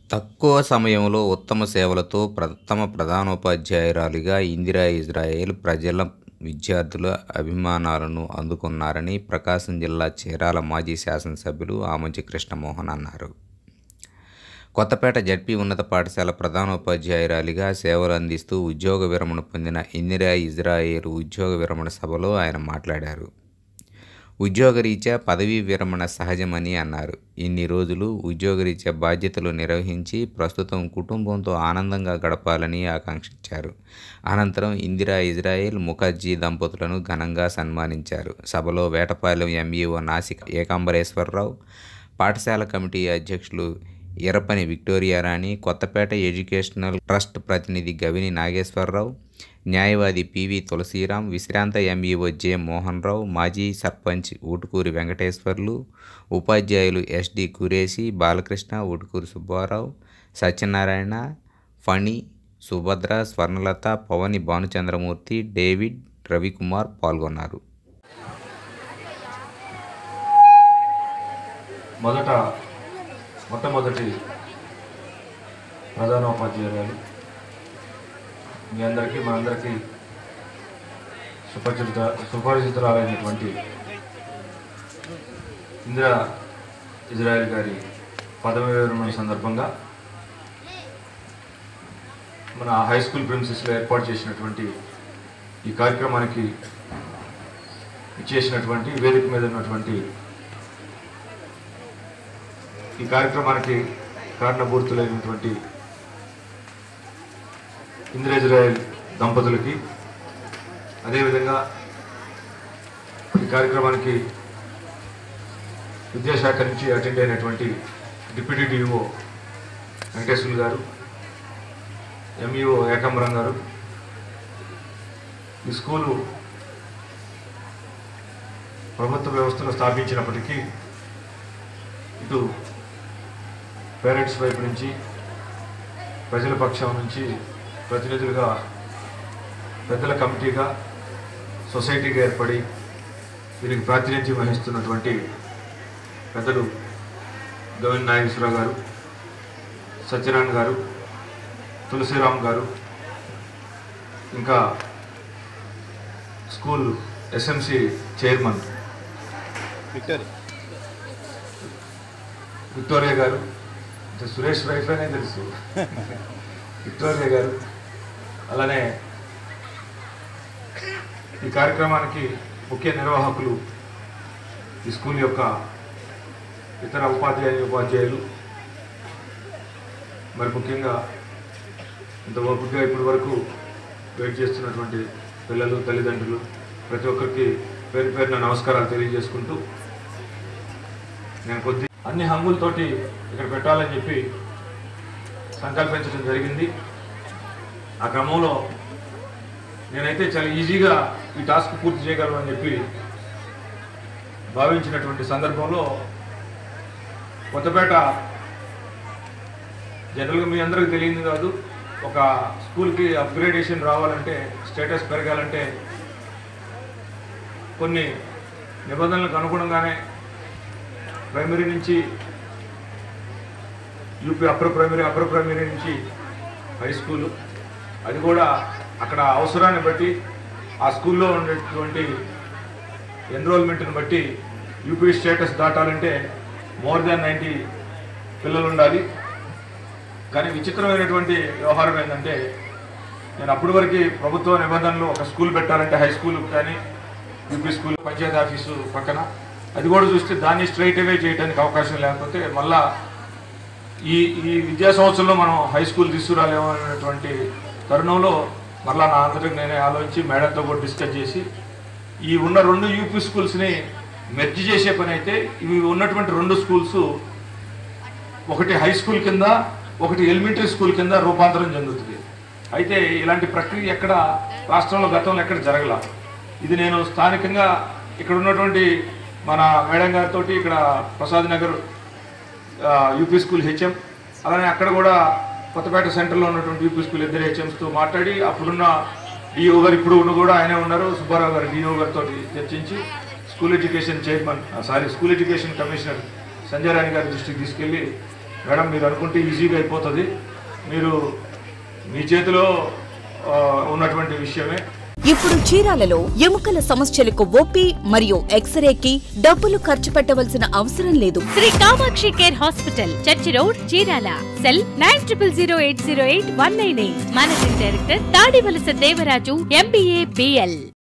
తక్కువ సమయంలో ఉత్తమ సేవలతో ప్రథమ ప్రధానోపాధ్యాయురాలిగా ఇందిరా ఇజ్రాయెల్ ప్రజల విద్యార్థుల అభిమానాలను అందుకున్నారని ప్రకాశం జిల్లా చీరాల మాజీ శాసనసభ్యులు ఆమంచి కృష్ణమోహన్ అన్నారు కొత్తపేట జడ్పీ ఉన్నత పాఠశాల ప్రధానోపాధ్యాయురాలిగా సేవలు అందిస్తూ ఉద్యోగ విరమణ పొందిన ఇందిరా ఇజ్రాయేల్ ఉద్యోగ విరమణ సభలో ఆయన మాట్లాడారు ఉద్యోగరీత్యా పదవీ విరమణ సహజమని అన్నారు ఇన్ని రోజులు ఉద్యోగరీత్యా బాధ్యతలు నిర్వహించి ప్రస్తుతం కుటుంబంతో ఆనందంగా గడపాలని ఆకాంక్షించారు అనంతరం ఇందిరా ఇజ్రాయెల్ ముఖర్జీ దంపతులను ఘనంగా సన్మానించారు సభలో వేటపాలెం ఎంఈఓ నాసిక్ ఏకాంబరేశ్వరరావు పాఠశాల కమిటీ అధ్యక్షులు ఎర్రపని విక్టోరియారాణి కొత్తపేట ఎడ్యుకేషనల్ ట్రస్ట్ ప్రతినిధి గవిని నాగేశ్వరరావు న్యాయవాది పివి తులసీరాం విశ్రాంత ఎంఈఓ జె మోహన్ రావు మాజీ సర్పంచ్ ఊటుకూరి వెంకటేశ్వర్లు ఉపాధ్యాయులు ఎస్డి కురేసి బాలకృష్ణ ఊటుకూరి సుబ్బారావు సత్యనారాయణ ఫణి సుభద్ర స్వర్ణలత పవని భానుచంద్రమూర్తి డేవిడ్ రవికుమార్ పాల్గొన్నారు మొదట మొట్టమొదటి ప్రధానోపాధ్యాయురాలు మీ అందరికీ మా అందరికీ సుపరిచిత సుపరిచితురాలైనటువంటి ఇందిరా ఇజ్రాయెల్ గారి పదవి విరమణ సందర్భంగా మన హై స్కూల్ ప్రిన్సెస్లో ఏర్పాటు చేసినటువంటి ఈ కార్యక్రమానికి ఇచ్చేసినటువంటి వేదిక మీద ఉన్నటువంటి ఈ కార్యక్రమానికి కారణభూతులైనటువంటి ఇంద్రేజ్రాయల్ దంపతులకి అదేవిధంగా ఈ కార్యక్రమానికి విద్యాశాఖ నుంచి అటెండ్ అయినటువంటి డిప్యూటీ డిఓ వెంకటేశ్వర్లు గారు ఎంఈఓ ఏకాంబరం గారు ఈ స్కూలు ప్రభుత్వ వ్యవస్థను స్థాపించినప్పటికీ ఇటు పేరెంట్స్ వైపు నుంచి ప్రజల పక్షం నుంచి ప్రతినిధులుగా పెద్దల కమిటీగా సొసైటీగా ఏర్పడి దీనికి ప్రాతినిధ్యం వహిస్తున్నటువంటి పెద్దలు గోవింద్ నాగేశ్వరరావు గారు సత్యనారాయణ గారు తులసిరామ్ గారు ఇంకా స్కూల్ ఎస్ఎంసి చైర్మన్ విక్టోరియా గారు అంటే సురేష్ వైఫ్ అనే తెలుసు విక్టోరియా గారు అలానే ఈ కార్యక్రమానికి ముఖ్య నిర్వాహకులు ఈ స్కూల్ యొక్క ఇతర ఉపాధ్యాయులు ఉపాధ్యాయులు మరి ముఖ్యంగా ఇంత ఓపికగా ఇప్పటి వరకు వెయిట్ చేస్తున్నటువంటి పిల్లలు తల్లిదండ్రులు ప్రతి ఒక్కరికి పేరు పేరున నమస్కారాలు తెలియజేసుకుంటూ నేను కొద్ది అన్ని హంగులతోటి ఇక్కడ పెట్టాలని చెప్పి సంకల్పించడం జరిగింది ఆ క్రమంలో నేనైతే చాలా ఈజీగా ఈ టాస్క్ పూర్తి చేయగలను అని చెప్పి భావించినటువంటి సందర్భంలో కొత్తపేట జనరల్గా మీ అందరికీ తెలియదు కాదు ఒక స్కూల్కి అప్గ్రేడేషన్ రావాలంటే స్టేటస్ పెరగాలంటే కొన్ని నిబంధనలకు అనుగుణంగానే ప్రైమరీ నుంచి UP upper primary upper primary నుంచి హై స్కూలు అది కూడా అక్కడ అవసరాన్ని బట్టి ఆ స్కూల్లో ఉండేటువంటి ఎన్రోల్మెంట్ని బట్టి యూపీ స్టేటస్ దాటాలంటే మోర్ దాన్ నైంటీ పిల్లలు ఉండాలి కానీ విచిత్రమైనటువంటి వ్యవహారం ఏంటంటే నేను అప్పటి వరకు ప్రభుత్వ నిబంధనలు ఒక స్కూల్ పెట్టాలంటే హై స్కూల్ కానీ యూపీ స్కూల్ పంచాయతీ ఆఫీసు పక్కన అది కూడా చూస్తే దాన్ని స్ట్రైట్ అవే చేయడానికి అవకాశం లేకపోతే మళ్ళా ఈ ఈ విద్యా సంవత్సరంలో మనం హై స్కూల్ తీసుకురాలేమో అనేటువంటి తరుణంలో మళ్ళా నా అంతటికి నేనే ఆలోచించి మేడంతో కూడా డిస్కస్ చేసి ఈ ఉన్న రెండు యూపీ స్కూల్స్ని మెర్జ్ చేసే పని అయితే ఇవి ఉన్నటువంటి రెండు స్కూల్స్ ఒకటి హై స్కూల్ కింద ఒకటి ఎలిమెంటరీ స్కూల్ కింద రూపాంతరం చెందుతుంది అయితే ఇలాంటి ప్రక్రియ ఎక్కడ రాష్ట్రంలో గతంలో ఎక్కడ జరగల ఇది నేను స్థానికంగా ఇక్కడ ఉన్నటువంటి మన మేడం గారితో ఇక్కడ ప్రసాద్ నగర్ ఆ, యూపీ స్కూల్ హెచ్ఎం అలానే అక్కడ కూడా కొత్తపేట సెంటర్లో ఉన్నటువంటి యూపీ స్కూల్ ఇద్దరు హెచ్ఎంస్తో మాట్లాడి అప్పుడున్న డిఓ గారు ఇప్పుడు ఉన్న కూడా ఆయనే ఉన్నారు సుబ్బారావు గారు డిఓ గారితో చర్చించి school education chairman sorry school education commissioner Sanjay Rani గారి దృష్టికి తీసుకెళ్ళి మేడం మీరు అనుకుంటే ఈజీగా అయిపోతుంది మీరు మీ చేతిలో ఆ, ఉన్నటువంటి విషయమే ఇప్పుడు చీరాలలో ఎముకల సమస్యలకు ఓపీ మరియు ఎక్స్రేకి డబ్బులు ఖర్చు పెట్టవలసిన అవసరం లేదు Shri Kamakshi care hospital church road Chirala cell nine triple zero eight zero eight one nine eight managing director Tadivalasa Devaraju MBA BL